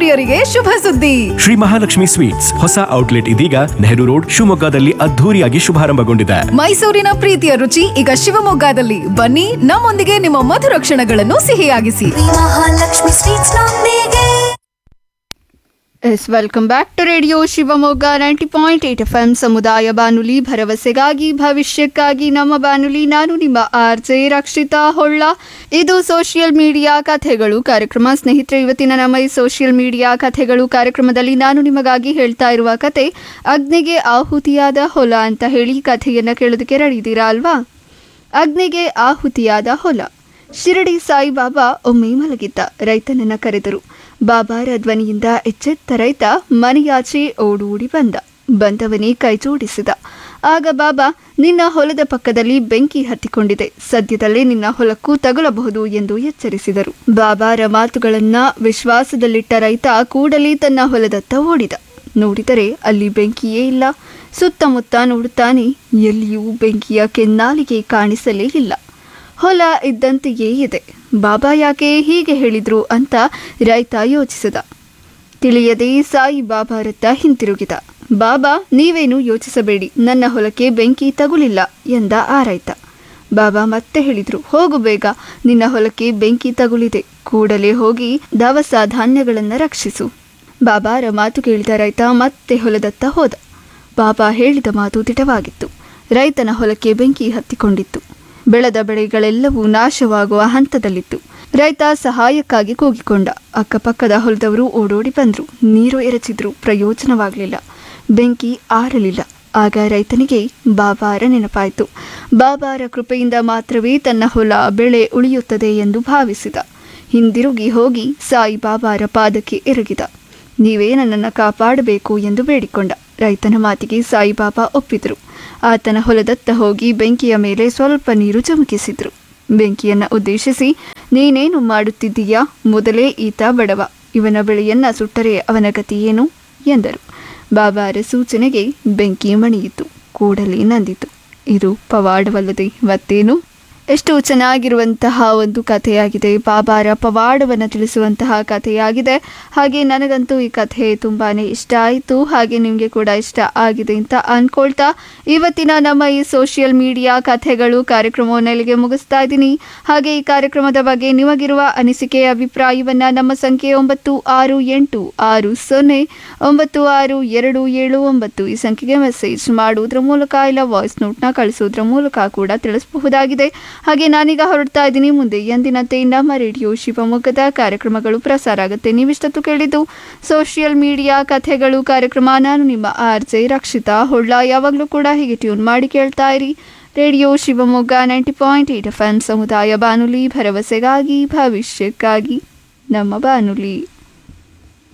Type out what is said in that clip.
ಪ್ರಿಯರಿಗೆ ಶುಭ ಸುದ್ದಿ ಶ್ರೀ ಮಹಾಲಕ್ಷ್ಮಿ ಸ್ವೀಟ್ಸ್ ಹೊಸ ಔಟ್ಲೆಟ್ ಇದೀಗ ನೆಹರು ರೋಡ್ ಶಿವಮೊಗ್ಗದಲ್ಲಿ ಅದ್ಧೂರಿಯಾಗಿ ಶುಭಾರಂಭಗೊಂಡಿದೆ ಮೈಸೂರಿನ ಪ್ರೀತಿಯ ರುಚಿ ಈಗ ಶಿವಮೊಗ್ಗದಲ್ಲಿ ಬನ್ನಿ ನಮ್ಮೊಂದಿಗೆ ನಿಮ್ಮ ಮಧುರ ಕ್ಷಣಗಳನ್ನು ಸಿಹಿಯಾಗಿಸಿ ಮಹಾಲಕ್ಷ್ಮಿ ಸ್ವೀಟ್ಸ್ ನೊಂದಿಗೆ yes welcome back to radio Shivamogga ninety point eight F M ಸಮುದಾಯ ಬಾನುಲಿ ಭರವಸೆಗಾಗಿ ಭವಿಷ್ಯಕ್ಕಾಗಿ ನಮ್ಮ ಬಾನುಲಿ ನಾನು ನಿಮ್ಮ ಆರ್ ಜೆ ರಕ್ಷಿತಾ ಹೊಳ್ಳ ಇದು ಸೋಷಿಯಲ್ ಮೀಡಿಯಾ ಕಥೆಗಳು ಕಾರ್ಯಕ್ರಮ ಸ್ನೇಹಿತರೆ ಇವತ್ತಿನ ನಮ್ಮ ಈ ಸೋಷಿಯಲ್ ಮೀಡಿಯಾ ಕಥೆಗಳು ಕಾರ್ಯಕ್ರಮದಲ್ಲಿ ನಾನು ನಿಮಗಾಗಿ ಹೇಳ್ತಾ ಇರುವ ಕತೆ ಅಗ್ನಿಗೆ ಆಹುತಿಯಾದ ಹೊಲ ಅಂತ ಹೇಳಿ ಕಥೆಯನ್ನು ಕೇಳೋದಕ್ಕೆ ರೆಡಿ ಇದ್ದೀರಾ ಅಲ್ವಾ ಅಗ್ನಿಗೆ ಆಹುತಿಯಾದ ಹೊಲ ಶಿರಡಿ ಸಾಯಿಬಾಬಾ ಒಮ್ಮೆ ಮಲಗಿದ್ದ ರೈತನನ್ನ ಕರೆದರು ಬಾಬಾರ ಧ್ವನಿಯಿಂದ ಎಚ್ಚೆತ್ತ ರೈತ ಮನೆಯಾಚೆ ಓಡೋಡಿ ಬಂದ ಬಂದವನೇ ಕೈ ಜೋಡಿಸಿದ ಆಗ ಬಾಬಾ ನಿನ್ನ ಹೊಲದ ಪಕ್ಕದಲ್ಲಿ ಬೆಂಕಿ ಹತ್ತಿಕೊಂಡಿದೆ ಸದ್ಯದಲ್ಲೇ ನಿನ್ನ ಹೊಲಕ್ಕೂ ತಗುಲಬಹುದು ಎಂದು ಎಚ್ಚರಿಸಿದರು ಬಾಬಾರ ಮಾತುಗಳನ್ನ ವಿಶ್ವಾಸದಲ್ಲಿಟ್ಟ ರೈತ ಕೂಡಲೇ ತನ್ನ ಹೊಲದತ್ತ ಓಡಿದ ನೋಡಿದರೆ ಅಲ್ಲಿ ಬೆಂಕಿಯೇ ಇಲ್ಲ ಸುತ್ತಮುತ್ತ ನೋಡುತ್ತಾನೆ ಎಲ್ಲಿಯೂ ಬೆಂಕಿಯ ಕೆನ್ನಾಲಿಗೆ ಕಾಣಿಸಲೇ ಇಲ್ಲ ಹೊಲ ಇದ್ದಂತೆಯೇ ಇದೆ ಬಾಬಾ ಯಾಕೆ ಹೀಗೆ ಹೇಳಿದ್ರು ಅಂತ ರೈತ ಯೋಚಿಸಿದ ತಿಳಿಯದೆ ಸಾಯಿ ಬಾಬಾರತ್ತ ಹಿಂತಿರುಗಿದ ಬಾಬಾ ನೀವೇನು ಯೋಚಿಸಬೇಡಿ ನನ್ನ ಹೊಲಕ್ಕೆ ಬೆಂಕಿ ತಗುಲಿಲ್ಲ ಎಂದ ಆ ರೈತ ಬಾಬಾ ಮತ್ತೆ ಹೇಳಿದ್ರು ಹೋಗು ಬೇಗ ನಿನ್ನ ಹೊಲಕ್ಕೆ ಬೆಂಕಿ ತಗುಲಿದೆ ಕೂಡಲೇ ಹೋಗಿ ದವಸ ಧಾನ್ಯಗಳನ್ನು ರಕ್ಷಿಸು ಬಾಬಾರ ಮಾತು ಕೇಳಿದ ರೈತ ಮತ್ತೆ ಹೊಲದತ್ತ ಹೋದ ಬಾಬಾ ಹೇಳಿದ ಮಾತು ದಿಟವಾಗಿತ್ತು ರೈತನ ಹೊಲಕ್ಕೆ ಬೆಂಕಿ ಹತ್ತಿಕೊಂಡಿತ್ತು ಬೆಳೆದ ಬೆಳೆಗಳೆಲ್ಲವೂ ನಾಶವಾಗುವ ಹಂತದಲ್ಲಿತ್ತು ರೈತ ಸಹಾಯಕ್ಕಾಗಿ ಕೂಗಿಕೊಂಡ ಅಕ್ಕಪಕ್ಕದ ಹೊಲದವರು ಓಡೋಡಿ ಬಂದ್ರು ನೀರು ಎರಚಿದ್ರು ಪ್ರಯೋಜನವಾಗಲಿಲ್ಲ ಬೆಂಕಿ ಆರಲಿಲ್ಲ ಆಗ ರೈತನಿಗೆ ಬಾಬಾರ ನೆನಪಾಯಿತು ಬಾಬಾರ ಕೃಪೆಯಿಂದ ಮಾತ್ರವೇ ತನ್ನ ಹೊಲ ಬೆಳೆ ಉಳಿಯುತ್ತದೆ ಎಂದು ಭಾವಿಸಿದ ಹಿಂದಿರುಗಿ ಹೋಗಿ ಸಾಯಿ ಬಾಬಾರ ಪಾದಕ್ಕೆ ಎರಗಿದ ನೀವೇ ನನ್ನನ್ನು ಕಾಪಾಡಬೇಕು ಎಂದು ಬೇಡಿಕೊಂಡ ರೈತನ ಮಾತಿಗೆ ಸಾಯಿಬಾಬಾ ಒಪ್ಪಿದ್ರು ಆತನ ಹೊಲದತ್ತ ಹೋಗಿ ಬೆಂಕಿಯ ಮೇಲೆ ಸ್ವಲ್ಪ ನೀರು ಚಮಕಿಸಿದ್ರು ಬೆಂಕಿಯನ್ನ ಉದ್ದೇಶಿಸಿ ನೀನೇನು ಮಾಡುತ್ತಿದ್ದೀಯಾ ಮೊದಲೇ ಈತ ಬಡವ ಇವನ ಬೆಳೆಯನ್ನ ಸುಟ್ಟರೆ ಅವನ ಗತಿ ಏನು ಎಂದರು ಬಾಬಾರ ಸೂಚನೆಗೆ ಬೆಂಕಿ ಮಣಿಯಿತು ಕೂಡಲೇ ನಂದಿತು ಇದು ಪವಾಡವಲ್ಲದೆ ಮತ್ತೇನು ಎಷ್ಟು ಚೆನ್ನಾಗಿರುವಂತಹ ಒಂದು ಕಥೆಯಾಗಿದೆ ಬಾಬಾರ ಪವಾಡವನ್ನು ತಿಳಿಸುವಂತಹ ಕಥೆಯಾಗಿದೆ ಹಾಗೆ ನನಗಂತೂ ಈ ಕಥೆ ತುಂಬಾ ಇಷ್ಟ ಆಯಿತು ಹಾಗೆ ನಿಮಗೆ ಕೂಡ ಇಷ್ಟ ಆಗಿದೆ ಅಂತ ಅಂದ್ಕೊಳ್ತಾ ಇವತ್ತಿನ ನಮ್ಮ ಈ ಸೋಷಿಯಲ್ ಮೀಡಿಯಾ ಕಥೆಗಳು ಕಾರ್ಯಕ್ರಮವನ್ನು ಇಲ್ಲಿಗೆ ಮುಗಿಸ್ತಾ ಇದ್ದೀನಿ ಹಾಗೆ ಈ ಕಾರ್ಯಕ್ರಮದ ಬಗ್ಗೆ ನಿಮಗಿರುವ ಅನಿಸಿಕೆ ಅಭಿಪ್ರಾಯವನ್ನು ನಮ್ಮ ಸಂಖ್ಯೆ ಒಂಬತ್ತು ಆರು ಎಂಟು ಆರು ಸೊನ್ನೆ ಒಂಬತ್ತು ಆರು ಎರಡು ಏಳು ಒಂಬತ್ತು ಈ ಸಂಖ್ಯೆಗೆ ಮೆಸೇಜ್ ಮಾಡುವುದರ ಮೂಲಕ ಇಲ್ಲ ವಾಯ್ಸ್ ನೋಟ್ನ ಕಳಿಸೋದ್ರ ಮೂಲಕ ಕೂಡ ತಿಳಿಸಬಹುದಾಗಿದೆ ಹಾಗೆ ನಾನೀಗ ಹೊರಡ್ತಾ ಇದ್ದೀನಿ ಮುಂದೆ ಎಂದಿನಂತೆ ನಮ್ಮ ರೇಡಿಯೋ ಶಿವಮೊಗ್ಗದ ಕಾರ್ಯಕ್ರಮಗಳು ಪ್ರಸಾರ ಆಗುತ್ತೆ ನೀವಿಷ್ಟೊತ್ತು ಕೇಳಿದ್ದು ಸೋಷಿಯಲ್ ಮೀಡಿಯಾ ಕಥೆಗಳು ಕಾರ್ಯಕ್ರಮ ನಾನು ನಿಮ್ಮ ಆರ್ ಜೆ ರಕ್ಷಿತಾ ಹೊಳ್ಳ ಯಾವಾಗಲೂ ಕೂಡ ಹೀಗೆ ಟ್ಯೂನ್ ಮಾಡಿ ಕೇಳ್ತಾ ಇರಿ radio Shivamogga ninety point eight F M ಸಮುದಾಯ ಬಾನುಲಿ ಭರವಸೆಗಾಗಿ ಭವಿಷ್ಯಕ್ಕಾಗಿ ನಮ್ಮ ಬಾನುಲಿ